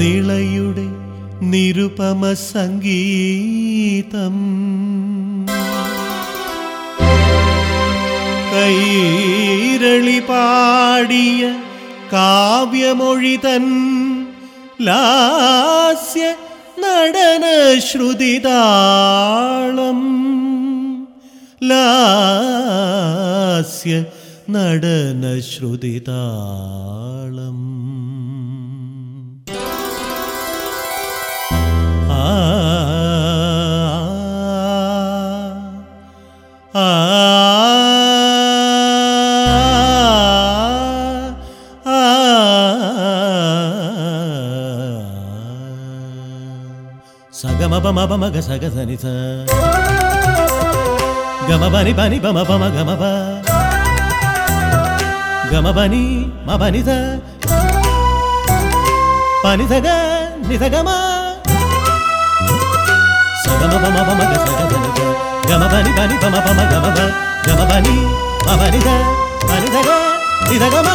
നിളയുടെ നിരുപമ സംഗീതം കൈരളി പാടിയ കാവ്യമൊഴിതൻ ലാസ്യ നടന ശ്രുതിതാളം ലാസ്യ നടന ശ്രുതിതാളം ആ ആ ആ സഗമപമപമഗ സഗസനിസ ഗമപനി പനി പമ പമ ഗമപ ഗമപനി മപനിസ പനിസഗ നിസഗമ സഗമപമപമഗ സഗസനിസ ഗമപനി പനി പമ പമ ഗമപ ഗമപനി മപനിസ പനിസഗ നിസഗമ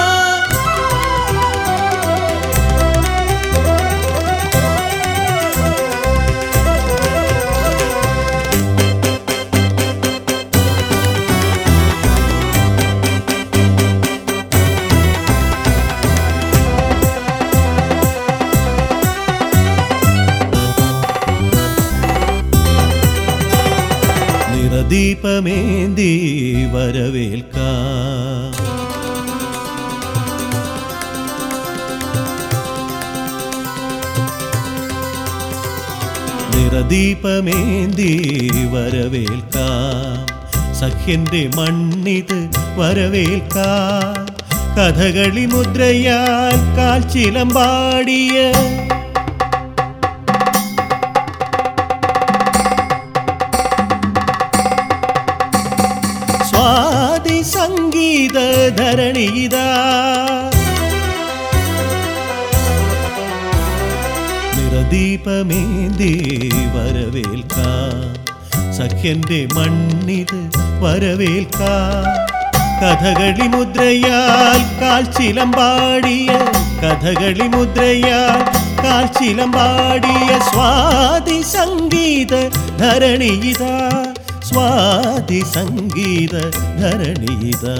നിറദീപമേന്തി വരവേൽക്കാം നിറദീപമേന്തി വരവേൽക്കാം സഖ്യന്റെ മണ്ണിത് വരവേൽക്കാം കഥകളി മുദ്രയാൽ കാൽച്ചിലമ്പാടിയ സ്വാതി സംഗീത ധരണിതാ നിറദീപമേന്തി വരവേൽക്കാം സഖ്യന്റെ മണ്ണിത് വരവേൽക്കാം കഥകളി മുദ്രയാൽ കാൽച്ചിലമ്പാടിയ കഥകളി മുദ്രയാൽ കാൽച്ചിലമ്പാടിയ സ്വാതി സംഗീത ധരണിയിതാ സ്വാതി സംഗീത ധരണിയിതാ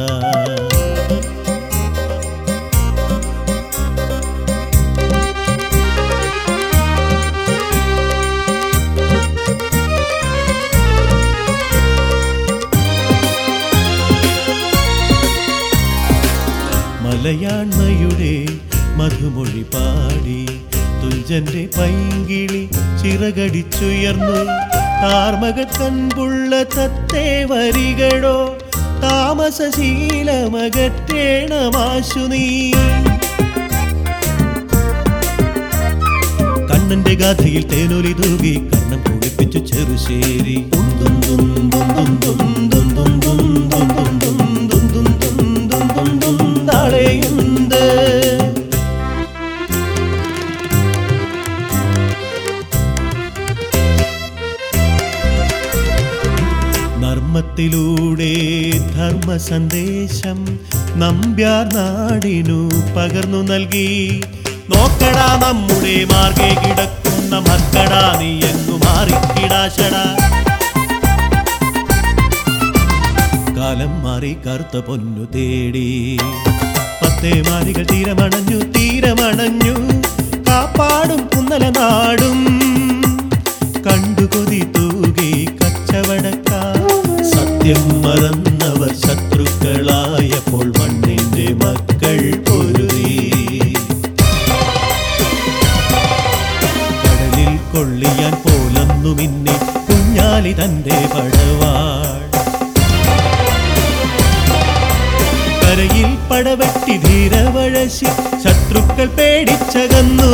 മലയാണ്മയുടെ മധുമൊഴി പാടി തുഞ്ചന്റെ പൈങ്കിളി ചിറകടിച്ചുയർന്നു താർമക കൺപുള്ള തത്തേ വരികളോ താമസശീലമകറ്റേണമാശു നീ കണ്ണന്റെ ഗാഥയിൽ തേനൊലി തൂകി കണ്ണം കുളിപ്പിച്ചു ചെറുശേരി താളെയുണ്ട് നർമ്മത്തിലൂടെ ധർമ്മ സന്ദേശം നമ്പ്യാർ നാടിനു പകർന്നു നൽകി നോക്കടാ നമ്മുടെ മാർഗെ കിടക്കുന്ന മക്കടാ നീ എങ്ങു മാറിക്കിടാശടാ കാലം മാറി കറുത്ത പൊന്നു തേടി പത്തേ മാരികൾ തീരമണഞ്ഞു തീരമണഞ്ഞു കാപ്പാടും കുന്നല നാടും കണ്ടു കൊതി തൂകി കച്ചവടക്കാർ സത്യം മറന്നവർ ശത്രുക്കളായപ്പോൾ മണ്ണിന്റെ മക്കൾ പൊരുതി കടലിൽ കൊള്ളിയാൻ പോലൊന്നു മിന്നി കുഞ്ഞാലി തന്റെ പടവാൾ കരയിൽ പടവെട്ടി ധീരവഴശി ശത്രുക്കൾ പേടിച്ചകന്നു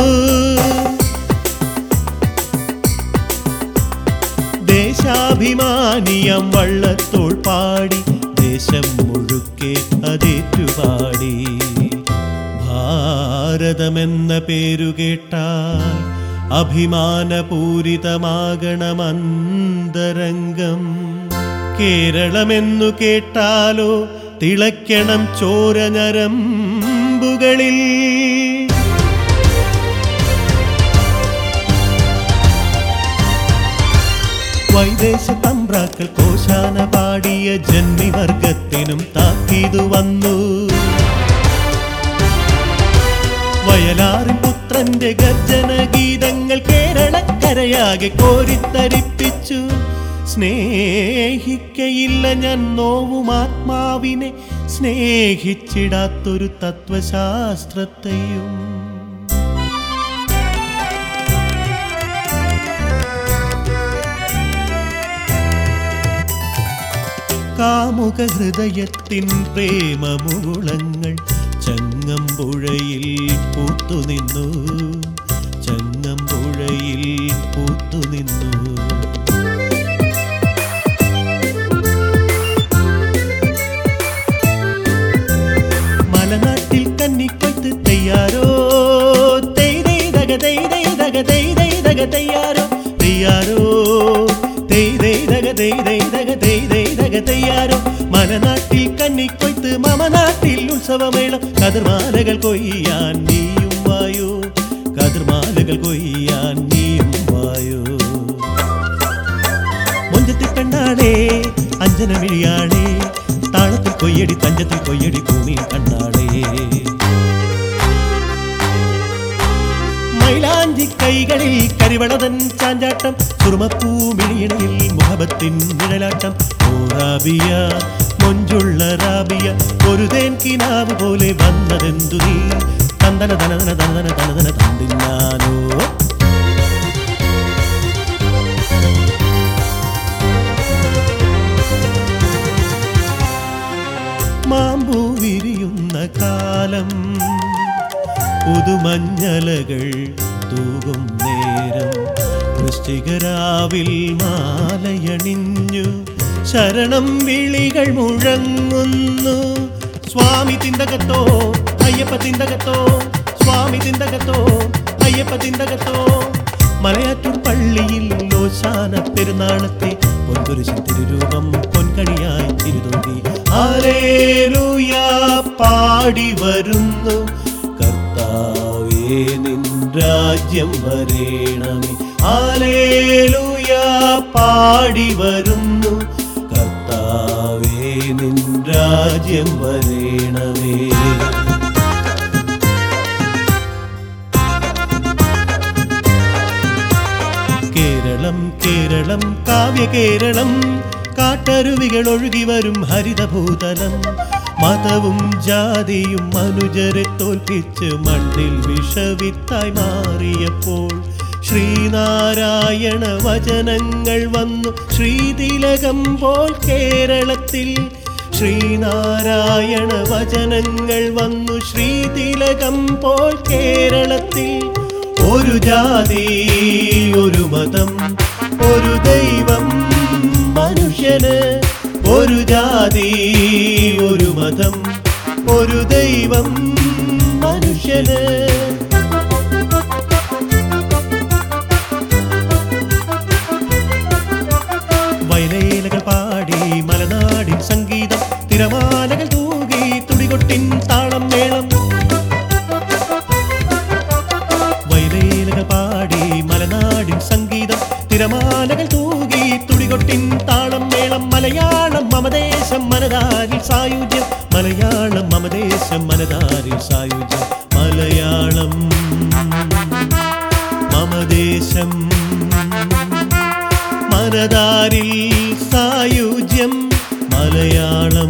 ദേശാഭിമാനിയം വള്ളത്തോൾ പാടി ദേശം മുഴുക്കെ അതേറ്റുപാടി ഭാരതമെന്ന പേരു കേട്ടാൽ അഭിമാനപൂരിതമാകണമന്തരംഗം കേരളമെന്നു കേട്ടാലോ തിളയ്ക്കണം ചോരഞരമ്പുകളിൽ വൈദേശ തമ്പ്രാക്കൾ കോശാന പാടിയ ജന്മിവർഗത്തിനും താക്കീതു വന്നു വയലാറിൻ പുത്രന്റെ ഗർജന ഗീതങ്ങൾ കേരളക്കരയാകെ കോരിത്തരിപ്പിച്ചു സ്നേഹിക്കയില്ല ഞാൻ നോവും ആത്മാവിനെ സ്നേഹിച്ചിടാത്തൊരു തത്വശാസ്ത്രത്തെയും കാമുക ഹൃദയത്തിൻ പ്രേമമുകുളങ്ങൾ ചങ്ങമ്പുഴയിൽ പൂത്തുനിന്നു ചങ്ങമ്പുഴയിൽ പൂത്തുനിന്നു മലനാട്ടിൽ കന്നിക്കൊയ്ത്ത് തെയ്യാരോ തെയ്തക തെയ്തക തെയ്തക തെയ്യാരോ തെയ്യാരോ തെയ്തക തെയ്തക തെയ്തക തെയ്യാരോ മലനാട്ടിൽ കന്നിക്കൊയ്ത്ത് മമനാട്ടിൽ ഉത്സവമേളം കതിർമാലകൾ കൊയ്യാൻ നീയും വായോ കതിർമാലകൾ കൊയ്യാൻ നീയും വായോ മൊഞ്ചത്തിൽ പെണ്ണാണേ അഞ്ജന വിളിയാണേ താളത്തിൽ കൊയ്യടി തഞ്ചത്തിൽ കൊയ്യടി ഭൂമി കണ്ണാടേ മൈലാഞ്ചി കൈകളിൽ കരിവളതൻ ചാഞ്ചാട്ടം സുറുമപ്പൂ മിഴിയണയിൽ മുഹബത്തിൻ നിഴലാട്ടം ഓ റാബിയ മൊഞ്ചുള്ള റാബിയ ഒരു തേൻ കിനാവ് പോലെ വന്നതെന്തു നീ തന്തന തനതന തനതന തനതന തന്തിന്നാനോ മാമ്പൂ വിരിയുന്ന കാലം പുതുമഞ്ഞലകൾ തൂകും നേരം വൃശ്ചികരാവിൽ മാലയണിഞ്ഞു ശരണം വിളികൾ മുഴങ്ങുന്നു സ്വാമി തിന്തകത്തോ അയ്യപ്പ തിന്തകത്തോ സ്വാമി തിന്തകത്തോ അയ്യപ്പ തിന്തകത്തോ മലയാറ്റൂർ പള്ളിയിൽ ലോശാന പെരുന്നാളത്തെ പൊൻകുരിശിൻ തിരുരൂപം പൊൻകണിയായി തിരുതൂകി ആരേലൂയ പാടി വരുന്നു കർത്താവേ നിൻ രാജ്യം വരേണമേ ആലേലൂയ പാടി വരുന്നു കർത്താവേ നിൻ രാജ്യം വരേണമേ കേരളം കേരളം കാവ്യ കേരളം കാട്ടരുവികൾ ഒഴുകി വരും ഹരിതഭൂതലം മതവും ജാതിയും മനുജരെ തോൽപ്പിച്ച് മണ്ണിൽ വിഷവിത്തായി മാറിയപ്പോൾ ശ്രീനാരായണ വചനങ്ങൾ വന്നു ശ്രീതിലകം പോൽ കേരളത്തിൽ ശ്രീനാരായണ വചനങ്ങൾ വന്നു ശ്രീതിലകം പോൽ കേരളത്തിൽ ഒരു ജാതി ഒരു മതം ഒരു ദൈവം മനുഷ്യന് ഒരു ജാതി ഒരു മതം ഒരു ദൈവം മനുഷ്യന് വയലേലകൾ പാടി മലനാടിൻ സംഗീതം തിരമാലകൾ തൂകി തുടികൊട്ടിൻ താളം മേളം വയലേലകൾ പാടി മലനാടിൻ സംഗീതം തിരമാലകൾ തൂകി തുടികൊട്ടിൻ താളം മേളം മലയാളം മമദേശം മനതാരിൽ സായുജ്യം മലയാളം മമദേശം മനതാരിൽ സായുജ്യം മലയാളം മമദേശം മനതാരിൽ സായുജ്യം മലയാളം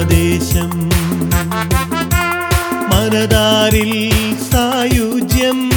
മമദേശം മനതാരിൽ സായുജ്യം